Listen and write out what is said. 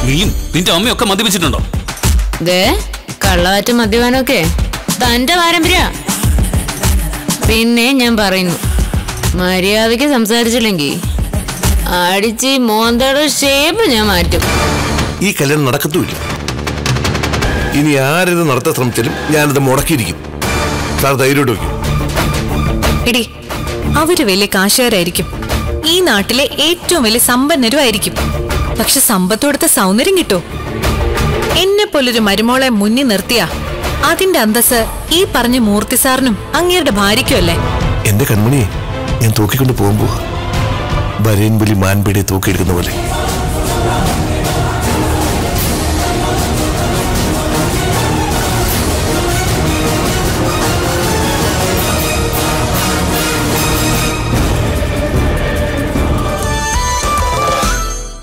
നീയും നിന്റെ അമ്മയും ഒക്കെ മദ്യപിച്ചിട്ടുണ്ടോ ദേ കള്ളവാറ്റും മദ്യപാനമൊക്കെ തന്റെ പാരമ്പര്യ പിന്നെ ഞാൻ പറയുന്നു മര്യാദയ്ക്ക് സംസാരിച്ചില്ലെങ്കിൽ അടിച്ച് മോന്തയുടെ ഷേപ്പ് ഞാൻ മാറ്റും ഈ കല്യാണം നടക്കത്തുമില്ല ഇനി ആരിത് നടത്താൻ ശ്രമിച്ചാലും ഞാനത് മുടക്കിയിരിക്കും സാർ ധൈര്യമായിട്ട് വയ്ക്കും എടി അവര് വലിയ കാശുകാരായിരിക്കും ഈ നാട്ടിലെ ഏറ്റവും വലിയ സമ്പന്നരും ആയിരിക്കും പക്ഷെ സമ്പത്തോടത്തെ സൗന്ദര്യം കിട്ടോ എന്നെ പോലൊരു മരുമോളെ മുന്നിൽ നിർത്തിയാ അതിന്റെ അന്തസ് ഈ പറഞ്ഞ മൂർത്തി സാറിനും അങ്ങേരുടെ ഭാര്യയ്ക്കും അല്ലേ എന്റെ കൺമണിയെ ഞാൻ തൂക്കിക്കൊണ്ട് പോകുമ്പോ വരയൻ പുലി മാൻപേടിയെ തൂക്കിയെടുക്കുന്ന പോലെ